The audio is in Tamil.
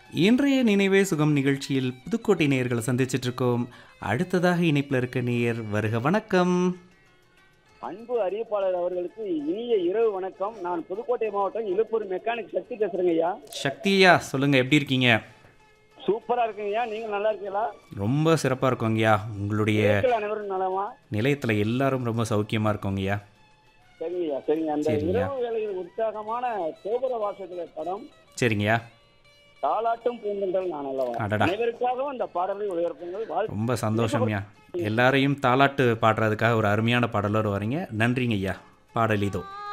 இன்றைய நினைவே சுகம் நிகழ்ச்சியில் புதுக்கோட்டை நேயர்களை சந்திச்சிட்டு இருக்கோம் அடுத்ததாக இணைப்பில் இருக்க நேயர் வருக வணக்கம் அன்பு அறிவிப்பாளர் அவர்களுக்கு இனிய இரவு வணக்கம் நான் புதுக்கோட்டை மாவட்டம் இழுப்பூர் மெக்கானிக் சக்தி பேசுறேங்க ஐயா சக்தியா சொல்லுங்க எப்படி இருக்கீங்க சூப்பரா இருக்குங்க ஐயா நீங்க நல்லா இருக்கீங்களா ரொம்ப சிறப்பாக இருக்கோங்கய்யா உங்களுடைய மக்கள் அனைவரும் நலமா நிலையத்தில் எல்லாரும் ரொம்ப சௌக்கியமாக இருக்கோங்கய்யா சரிங்க ஐயா சரிங்க அந்த சரிங்க. இரவு வேளையில் உற்சாகமான கோபுர வாசத்துல படம் சரிங்கய்யா தாலாட்டும் பூந்தென்றல் நான் அல்லவா அடடா. அனைவருக்காகவும் அந்த பாடலை ஒளிபரப்புங்கள் வாழ்த்து ரொம்ப சந்தோஷம்யா எல்லாரையும் தாலாட்டு பாடுறதுக்காக ஒரு அருமையான பாடலோடு வரீங்க நன்றிங்க ஐயா பாடல் இதோ